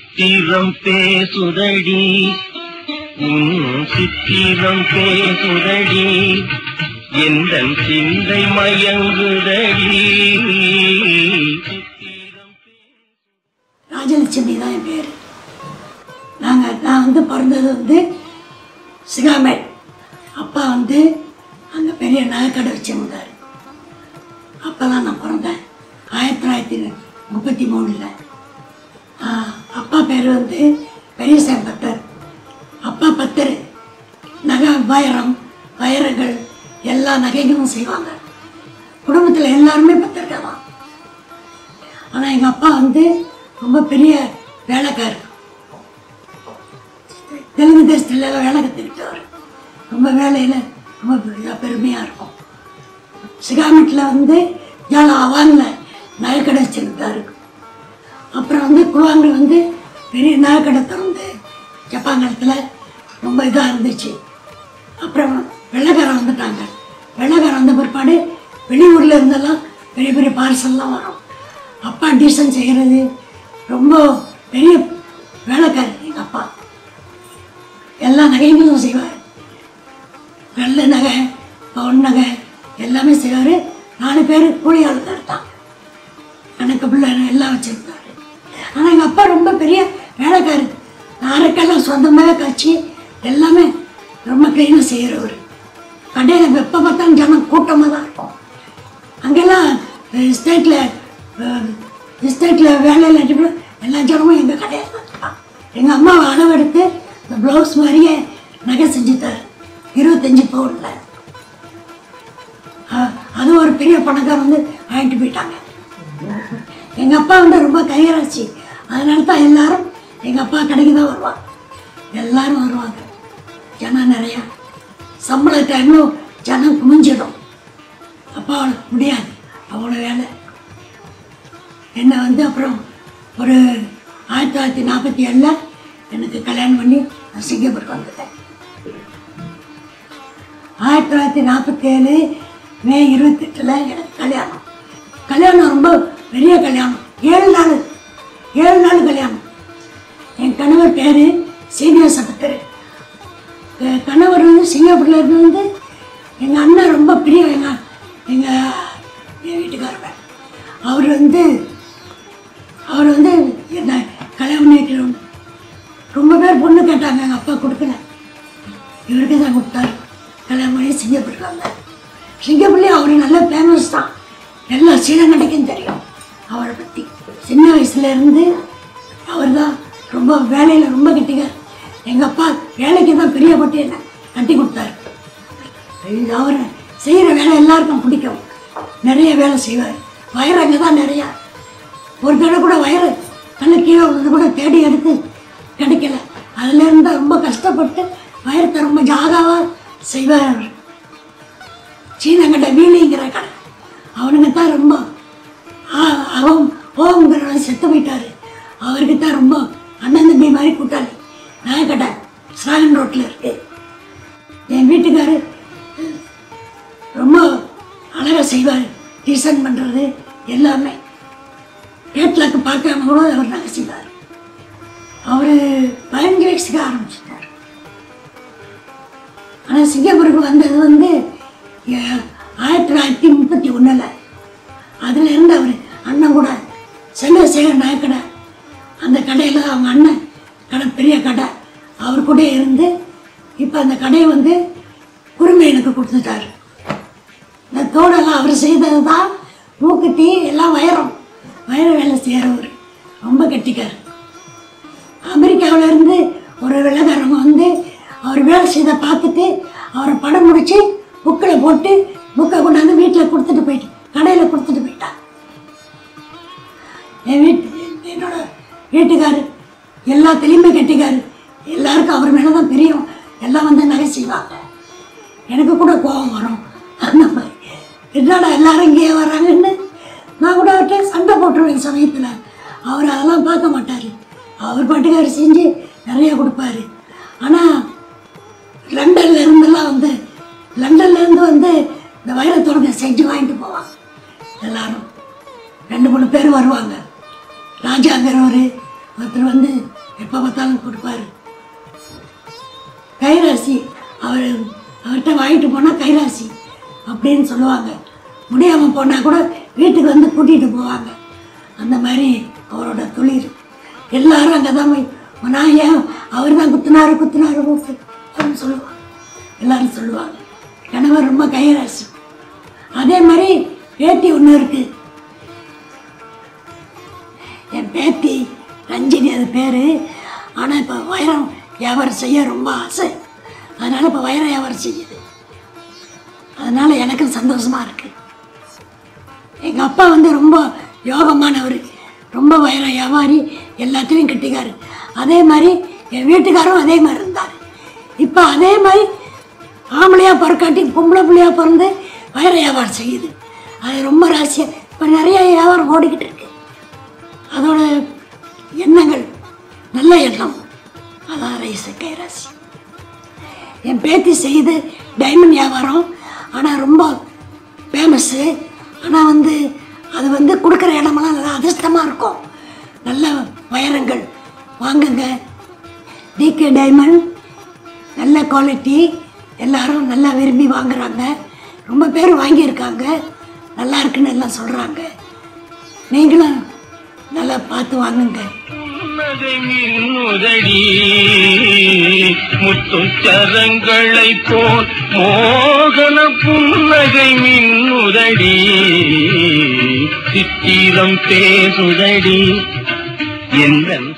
சித்திரம் பேசுதடி உன் சித்திரம் பேசுதடி எந்த சிந்தை மயங்குதடி ராஜலட்சுமி தான் என் பேர் நாங்கள் நான் வந்து பிறந்தது வந்து சிகாமேட் அப்பா வந்து அங்கே பெரிய நகைக்கடை வச்சிருந்தார் அப்போ தான் நான் பிறந்தேன் ஆயிரத்தி தொள்ளாயிரத்தி முப்பத்தி மூணில் அப்பா பேர் வந்து பெரியசாமி பத்தர் அப்பா பத்தர் நகை வைரம் வைரங்கள் எல்லா நகைகளும் செய்வாங்க குடும்பத்தில் எல்லாருமே பத்திரிக்கை தான் ஆனால் எங்கள் அப்பா வந்து ரொம்ப பெரிய வேலைக்காரர் தெலுங்கு தேசத்துல எல்லாம் வேலை கற்றுக்கிட்டவர் ரொம்ப வேலையில் ரொம்ப பெரிய- பெருமையா இருக்கும் சிகாமிட்டில் வந்து ஏழை அவானில் நகைக்கடை வச்சிருந்தாரு அப்புறம் வந்து குழுவாங்கல் வந்து பெரிய நகைக்கடை திறந்து ஜப்பாங்கலத்தில் ரொம்ப இதாக இருந்துச்சு அப்புறம் வெள்ளைக்காரன் வந்துட்டாங்க வெள்ளைக்காரன் வந்த பிற்பாடு வெளியூர்ல இருந்தெல்லாம் பெரிய பெரிய பார்சல்லாம் வரும் அப்பா டிசைன் செய்கிறது ரொம்ப பெரிய வேலைக்காரர் எங்கள் அப்பா எல்லா நகைகளும் செய்வார் வெள்ளை நகை பவுன் நகை எல்லாமே செய்வார் நாலு பேர் கூலி ஆளுநர் தான் கணக்கு பிள்ளை எல்லாம் வச்சுருந்தாரு ஆனால் எங்கள் அப்பா ரொம்ப பெரிய வேலைக்காரர் நாரைக்கெல்லாம் சொந்தமாக காய்ச்சி எல்லாமே ரொம்ப க்ளீனாக செய்கிறவர் கடையில் எப்போ பார்த்தாலும் ஜனம் கூட்டமாக தான் இருக்கும் அங்கெல்லாம் ஸ்டேட்டில் ஸ்டேட்டில் வேலையில் இருக்கிற எல்லா ஜனமும் எங்கள் கடையில் தான் இருப்பாங்க எங்கள் அம்மா அளவெடுத்து இந்த ப்ளவுஸ் மாதிரியே நகை செஞ்சு தர இருபத்தஞ்சி பவுனில் அது ஒரு பெரிய பணக்காரர் வந்து வாங்கிட்டு போயிட்டாங்க எங்கள் அப்பா வந்து ரொம்ப கையராசி அதனால தான் எல்லாரும் எங்கள் அப்பா கடைக்கு தான் வருவாங்க எல்லாரும் வருவாங்க ஜனம் நிறையா சம்பள டைமில் ஜனம் குமிஞ்சிடும் அப்பா முடியாது அவ்வளோ வேலை என்னை வந்து அப்புறம் ஒரு ஆயிரத்தி தொள்ளாயிரத்தி நாற்பத்தி ஏழில் எனக்கு கல்யாணம் பண்ணி நான் சிங்கப்பூருக்கு வந்துட்டேன் ஆயிரத்தி தொள்ளாயிரத்தி நாற்பத்தி ஏழு மே இருபத்தெட்டில் எனக்கு கல்யாணம் கல்யாணம் ரொம்ப பெரிய கல்யாணம் ஏழு நாள் ஏழு நாள் கல்யாணம் என் கணவர் பேர் சீனியர் சபத்தர் கணவர் வந்து சிங்கப்பூரில் இருந்து வந்து எங்கள் அண்ணன் ரொம்ப பிரியம் எங்கள் எங்கள் என் வீட்டுக்காரர் அவர் வந்து அவர் வந்து என்ன கல்யாணம் பண்ணி வைக்கிறோம் ரொம்ப பேர் பொண்ணு கேட்டாங்க எங்கள் அப்பா கொடுக்கல இவருக்கு தான் கொடுத்தாரு கல்யாணம் பண்ணி சிங்கப்பூருக்கு வந்தார் சிங்கப்பூர்லேயே அவர் நல்ல ஃபேமஸ் தான் எல்லா ஸ்ரீலங்கடைக்கும் தெரியும் அவரை பற்றி சின்ன வயசுல இருந்து அவர் தான் ரொம்ப வேலையில் ரொம்ப கட்டிக்கார் எங்கள் அப்பா வேலைக்கு தான் பிரியப்பட்டு என்ன கட்டி கொடுத்தாரு அவர் செய்கிற வேலை எல்லாருக்கும் பிடிக்கும் நிறைய வேலை செய்வார் வயரங்க தான் நிறையா ஒரு தடவை கூட வயறு கண்ணு கீழே விழுந்து கூட தேடி எடுத்து கிடைக்கல அதுல இருந்து ரொம்ப கஷ்டப்பட்டு வயரத்தை ரொம்ப ஜாகாவாக செய்வார் அவர் சீனங்கட்ட வீலிங்கிற கடை அவனுங்க தான் ரொம்ப ஆ- அவன் ஓங்கிறவன் செத்து போயிட்டாரு அவருக்கு தான் ரொம்ப அண்ணன் தம்பி மாதிரி கூட்டாளி நகைக்கடை ஸ்டாலின் ரோட்டில் இருக்கு என் வீட்டுக்காரு ரொம்ப அழகாக செய்வார் டிசைன் பண்ணுறது எல்லாமே கேட்லாக்கு பார்க்காம கூட அவர் நகை செய்வார் அவர் பதினஞ்சு வயசுக்கு ஆரம்பிச்சிட்டார் ஆனால் சிங்கப்பூருக்கு வந்தது வந்து எ- ஆயிரத்தி தொள்ளாயிரத்தி முப்பத்தி ஒன்றில் அதுலேருந்து அவர் அண்ணன் கூட செல்வசேகர் நாயக்கடை அந்த கடையில் அவங்க அண்ணன் கடை பெரிய கடை அவர் கூட இருந்து இப்போ அந்த கடையை வந்து உரிமை எனக்கு கொடுத்துட்டாரு இந்த தோடெல்லாம் அவர் செய்தது தான் மூக்குத்தி எல்லாம் வைரம் வைர வேலை செய்கிறவர் ரொம்ப கெட்டிக்கார் அமெரிக்காவுல இருந்து ஒரு வெள்ளைக்காரங்க வந்து அவர் வேலை செய்த பார்த்துட்டு அவரை படம் முடிச்சு புக்கில் போட்டு புக்கை கொண்டாந்து வீட்டில் கொடுத்துட்டு போயிட்டு கடையில் கொடுத்துட்டு போயிட்டார் என் வீட்டு என்னோட வீட்டுக்காரர் எல்லாத்துலேயுமே கெட்டிக்காரு எல்லாருக்கும் அவர் மேலே தான் தெரியும் எல்லாம் வந்து நகை செய்வாங்க எனக்கு கூட கோபம் வரும் அந்த மாதிரி என்னடா எல்லாரும் இங்கேயே வராங்கன்னு நான் கூட அவர்கிட்ட சண்டை போட்டுருவேன் சமயத்தில் அவர் அதெல்லாம் பார்க்க மாட்டார் அவர் பாட்டுக்காரு செஞ்சு நிறைய கொடுப்பாரு ஆனால் லண்டன்ல இருந்தெல்லாம் வந்து லண்டன்ல இருந்து வந்து இந்த வைரத்தோட செஞ்சு வாங்கிட்டு போவாங்க எல்லாரும் ரெண்டு மூணு பேர் வருவாங்க ராஜாங்கிறவர் ஒருத்தர் வந்து எப்போ பார்த்தாலும் கொடுப்பாரு கைராசி அவர் அவர்கிட்ட வாங்கிட்டு போனால் கைராசி அப்படின்னு சொல்லுவாங்க முடியாமல் போனால் கூட வீட்டுக்கு வந்து கூட்டிகிட்டு போவாங்க அந்த மாதிரி அவரோட தொழில் எல்லாரும் அங்கே தான் போய் நான் ஏன் அவர் தான் குத்துனாரு குத்துனாரு மூக்கு அப்படின்னு சொல்லுவாங்க எல்லாரும் சொல்லுவாங்க கணவர் ரொம்ப கைராசி அதே மாதிரி பேத்தி ஒன்று இருக்குது என் பேத்தி ரஞ்சினி அது பேர் ஆனால் இப்போ வைரம் வியாபாரம் செய்ய ரொம்ப ஆசை அதனால் இப்போ வைரம் வியாபாரம் செய்யுது அதனால் எனக்கும் சந்தோஷமாக இருக்குது எங்கள் அப்பா வந்து ரொம்ப யோகமானவர் ரொம்ப வைர வியாபாரி எல்லாத்தையும் கட்டிக்காரு அதே மாதிரி என் வீட்டுக்காரும் அதே மாதிரி இருந்தார் இப்போ அதே மாதிரி ஆம்பளையாக பிறக்காட்டி பொம்பளை பிள்ளையாக பிறந்து வைர வியாபாரம் செய்யுது அது ரொம்ப ரகசியம் இப்போ நிறைய வியாபாரம் ஓடிக்கிட்டு இருக்கு அதோட எண்ணங்கள் நல்ல எண்ணம் அதான் ரைஸ் கைராசி என் பேத்தி செய்து டைமண்ட் வியாபாரம் ஆனால் ரொம்ப ஃபேமஸ்ஸு ஆனால் வந்து அது வந்து கொடுக்குற இடமெல்லாம் நல்லா அதிர்ஷ்டமாக இருக்கும் நல்ல வைரங்கள் வாங்குங்க டிகே டைமண்ட் நல்ல குவாலிட்டி எல்லாரும் நல்லா விரும்பி வாங்குறாங்க ரொம்ப பேர் வாங்கியிருக்காங்க நல்லா இருக்குன்னு எல்லாம் சொல்கிறாங்க நீங்களும் நல்லா பார்த்து வாங்குங்க புன்னகை மின்னுதடி முத்துச்சரங்களை போல் மோகன புன்னகை மின்னுதடி சித்திரம் பேசுதடி எந்த